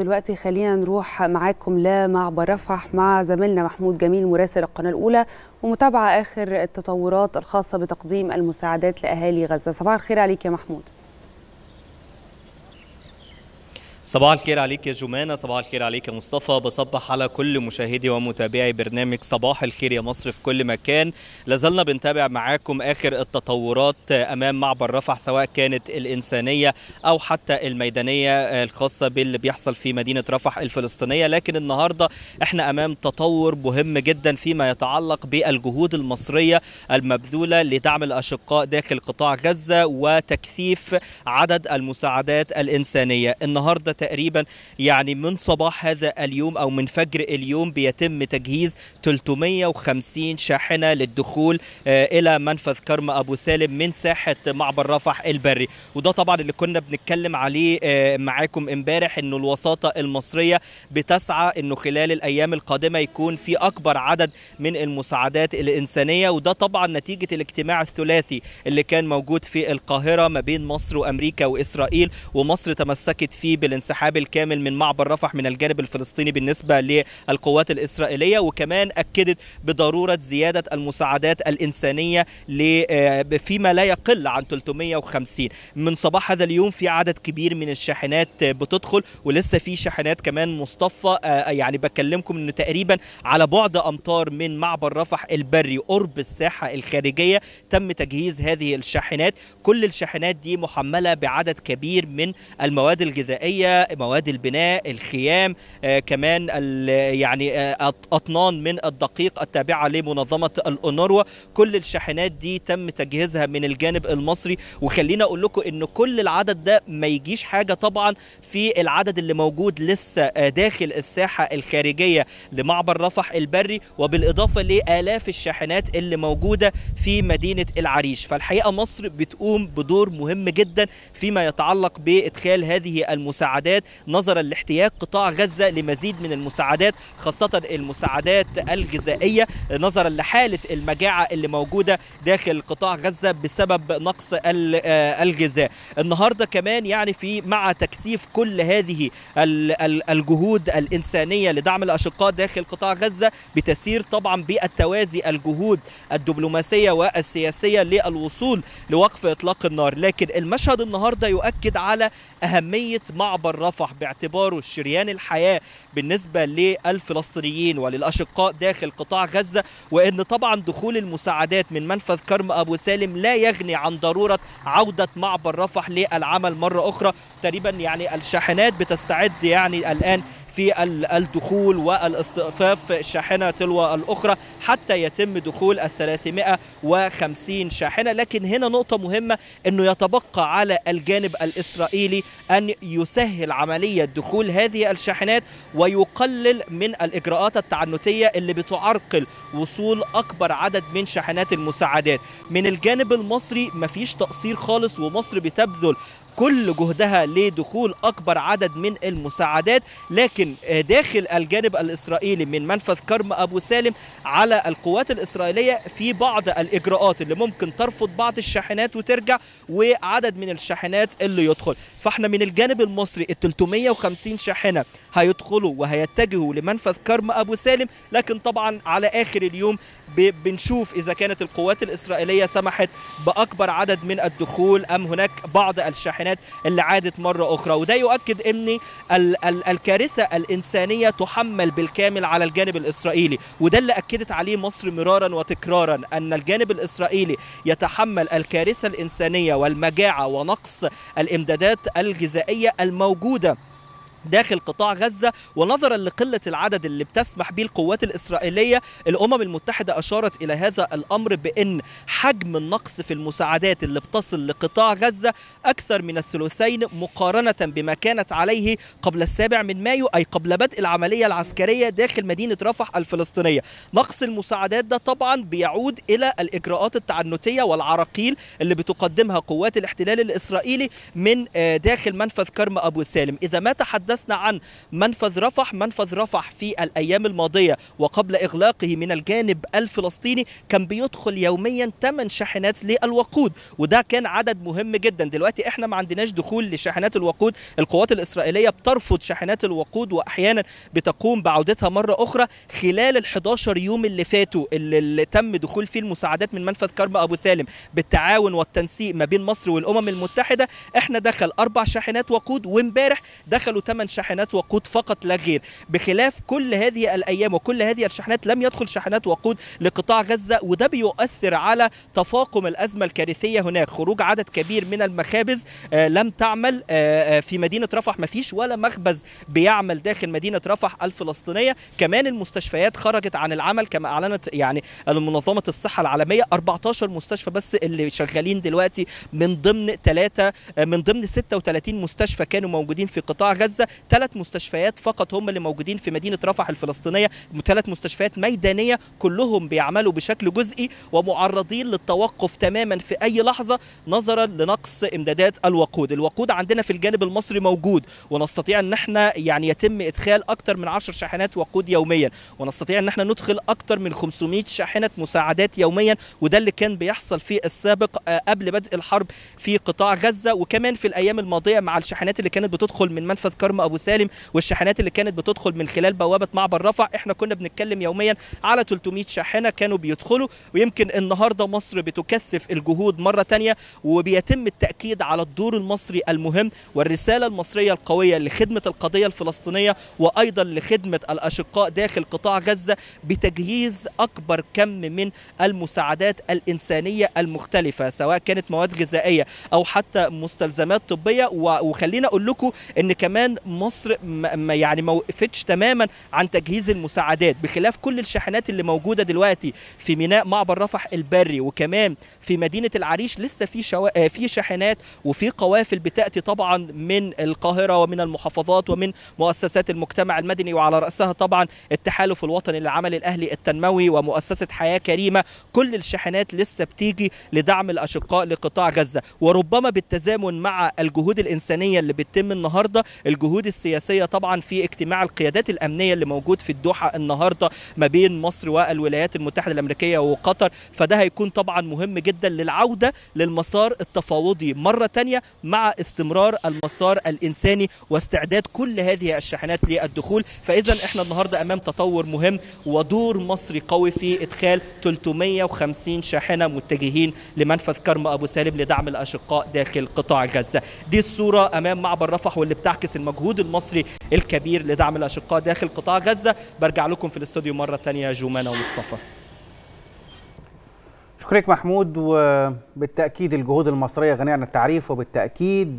دلوقتي خلينا نروح معاكم لمعبر رفح مع زميلنا محمود جميل مراسل القناة الأولى ومتابعة آخر التطورات الخاصة بتقديم المساعدات لأهالي غزة صباح الخير عليك يا محمود صباح الخير عليك يا جمانة صباح الخير عليك يا مصطفى بصبح على كل مشاهدي ومتابعي برنامج صباح الخير يا مصر في كل مكان لازلنا بنتابع معاكم آخر التطورات أمام معبر رفح سواء كانت الإنسانية أو حتى الميدانية الخاصة باللي بيحصل في مدينة رفح الفلسطينية لكن النهاردة احنا أمام تطور مهم جدا فيما يتعلق بالجهود المصرية المبذولة لدعم الأشقاء داخل قطاع غزة وتكثيف عدد المساعدات الإنسانية النهاردة تقريبا يعني من صباح هذا اليوم او من فجر اليوم بيتم تجهيز 350 شاحنه للدخول الى منفذ كرم ابو سالم من ساحه معبر رفح البري وده طبعا اللي كنا بنتكلم عليه معاكم امبارح انه الوساطه المصريه بتسعى انه خلال الايام القادمه يكون في اكبر عدد من المساعدات الانسانيه وده طبعا نتيجه الاجتماع الثلاثي اللي كان موجود في القاهره ما بين مصر وامريكا واسرائيل ومصر تمسكت فيه بالانسحاب الكامل من معبر رفح من الجانب الفلسطيني بالنسبه للقوات الاسرائيليه وكمان اكدت بضروره زياده المساعدات الانسانيه فيما لا يقل عن 350 من صباح هذا اليوم في عدد كبير من الشاحنات بتدخل ولسه في شاحنات كمان مصطفى يعني بكلمكم انه تقريبا على بعد امتار من معبر رفح البري قرب الساحه الخارجيه تم تجهيز هذه الشاحنات كل الشاحنات دي محمله بعدد كبير من المواد الغذائيه مواد البناء الخيام آه كمان يعني آه اطنان من الدقيق التابعه لمنظمه الأونروا كل الشاحنات دي تم تجهيزها من الجانب المصري وخلينا اقول لكم ان كل العدد ده ما يجيش حاجه طبعا في العدد اللي موجود لسه آه داخل الساحه الخارجيه لمعبر رفح البري وبالاضافه لالاف الشاحنات اللي موجوده في مدينه العريش فالحقيقه مصر بتقوم بدور مهم جدا فيما يتعلق بادخال هذه المساعدات نظرا لاحتياج قطاع غزه لمزيد من المساعدات خاصه المساعدات الغذائيه نظرا لحاله المجاعه اللي موجوده داخل قطاع غزه بسبب نقص الغذاء النهارده كمان يعني في مع تكثيف كل هذه الجهود الانسانيه لدعم الاشقاء داخل قطاع غزه بتسير طبعا بالتوازي الجهود الدبلوماسيه والسياسيه للوصول لوقف اطلاق النار لكن المشهد النهارده يؤكد على اهميه معبر رفح باعتباره شريان الحياه بالنسبه للفلسطينيين وللاشقاء داخل قطاع غزه وان طبعا دخول المساعدات من منفذ كرم ابو سالم لا يغني عن ضروره عوده معبر رفح للعمل مره اخرى تقريبا يعني الشاحنات بتستعد يعني الان في الدخول والاصطفاف شاحنة تلو الأخرى حتى يتم دخول ال 350 شاحنة لكن هنا نقطة مهمة أنه يتبقى على الجانب الإسرائيلي أن يسهل عملية دخول هذه الشاحنات ويقلل من الإجراءات التعنتية اللي بتعرقل وصول أكبر عدد من شاحنات المساعدات من الجانب المصري مفيش تقصير خالص ومصر بتبذل كل جهدها لدخول اكبر عدد من المساعدات لكن داخل الجانب الاسرائيلي من منفذ كرم ابو سالم على القوات الاسرائيليه في بعض الاجراءات اللي ممكن ترفض بعض الشاحنات وترجع وعدد من الشاحنات اللي يدخل فاحنا من الجانب المصري ال 350 شاحنه هيدخلوا وهيتجهوا لمنفذ كرم ابو سالم لكن طبعا على اخر اليوم بنشوف اذا كانت القوات الاسرائيليه سمحت باكبر عدد من الدخول ام هناك بعض الشاحنات اللي عادت مره اخرى وده يؤكد ان ال ال الكارثه الانسانيه تحمل بالكامل على الجانب الاسرائيلي وده اللي اكدت عليه مصر مرارا وتكرارا ان الجانب الاسرائيلي يتحمل الكارثه الانسانيه والمجاعه ونقص الامدادات الغذائيه الموجوده داخل قطاع غزة ونظرا لقلة العدد اللي بتسمح به القوات الإسرائيلية الأمم المتحدة أشارت إلى هذا الأمر بأن حجم النقص في المساعدات اللي بتصل لقطاع غزة أكثر من الثلثين مقارنة بما كانت عليه قبل السابع من مايو أي قبل بدء العملية العسكرية داخل مدينة رفح الفلسطينية نقص المساعدات ده طبعا بيعود إلى الإجراءات التعنتية والعراقيل اللي بتقدمها قوات الاحتلال الإسرائيلي من داخل منفذ كرم أبو سالم إذا ما تحدث تحدثنا عن منفذ رفح منفذ رفح في الأيام الماضية وقبل إغلاقه من الجانب الفلسطيني كان بيدخل يوميا 8 شاحنات للوقود وده كان عدد مهم جدا دلوقتي احنا ما عندناش دخول لشاحنات الوقود القوات الإسرائيلية بترفض شاحنات الوقود وأحيانا بتقوم بعودتها مرة أخرى خلال ال 11 يوم اللي فاتوا اللي, اللي تم دخول فيه المساعدات من منفذ كرم أبو سالم بالتعاون والتنسيق ما بين مصر والأمم المتحدة احنا دخل أربع شاحنات وقود وامبارح دخلوا 8 شاحنات وقود فقط لا غير بخلاف كل هذه الأيام وكل هذه الشاحنات لم يدخل شاحنات وقود لقطاع غزة وده بيؤثر على تفاقم الأزمة الكارثية هناك خروج عدد كبير من المخابز آه لم تعمل آه في مدينة رفح ما فيش ولا مخبز بيعمل داخل مدينة رفح الفلسطينية كمان المستشفيات خرجت عن العمل كما أعلنت يعني منظمة الصحة العالمية 14 مستشفى بس اللي شغالين دلوقتي من ضمن ثلاثة من ضمن 36 مستشفى كانوا موجودين في قطاع غزة ثلاث مستشفيات فقط هم اللي موجودين في مدينة رفح الفلسطينية ثلاث مستشفيات ميدانية كلهم بيعملوا بشكل جزئي ومعرضين للتوقف تماما في أي لحظة نظرا لنقص إمدادات الوقود الوقود عندنا في الجانب المصري موجود ونستطيع أن احنا يعني يتم إدخال أكثر من 10 شاحنات وقود يوميا ونستطيع أن احنا ندخل أكثر من 500 شاحنة مساعدات يوميا وده اللي كان بيحصل في السابق قبل بدء الحرب في قطاع غزة وكمان في الأيام الماضية مع الشاحنات اللي كانت بتدخل من منفذ كرم أبو سالم والشاحنات اللي كانت بتدخل من خلال بوابة معبر رفح احنا كنا بنتكلم يوميا على 300 شاحنة كانوا بيدخلوا ويمكن النهاردة مصر بتكثف الجهود مرة تانية وبيتم التأكيد على الدور المصري المهم والرسالة المصرية القوية لخدمة القضية الفلسطينية وأيضا لخدمة الأشقاء داخل قطاع غزة بتجهيز أكبر كم من المساعدات الإنسانية المختلفة سواء كانت مواد غذائية أو حتى مستلزمات طبية وخلينا أقول لكم أن كمان مصر يعني ما وقفتش تماما عن تجهيز المساعدات بخلاف كل الشاحنات اللي موجودة دلوقتي في ميناء معبر رفح البري وكمان في مدينة العريش لسه في شوا... في شاحنات وفي قوافل بتأتي طبعا من القاهرة ومن المحافظات ومن مؤسسات المجتمع المدني وعلى رأسها طبعا التحالف الوطني للعمل الأهلي التنموي ومؤسسة حياة كريمة كل الشاحنات لسه بتيجي لدعم الأشقاء لقطاع غزة وربما بالتزامن مع الجهود الإنسانية اللي بتتم النهاردة الجهود السياسية طبعا في اجتماع القيادات الأمنية اللي موجود في الدوحة النهاردة ما بين مصر والولايات المتحدة الأمريكية وقطر فده هيكون طبعا مهم جدا للعودة للمسار التفاوضي مرة تانية مع استمرار المسار الإنساني واستعداد كل هذه الشاحنات للدخول فإذا احنا النهاردة أمام تطور مهم ودور مصري قوي في إدخال 350 شاحنة متجهين لمنفذ كرم أبو سالم لدعم الأشقاء داخل قطاع غزة دي الصورة أمام معبر رفح واللي بتعكس المجهود المصري الكبير لدعم الأشقاء داخل قطاع غزة برجع لكم في الاستوديو مرة تانية جومانا ومصطفى شكرك محمود وبالتأكيد الجهود المصرية غنية عن التعريف وبالتأكيد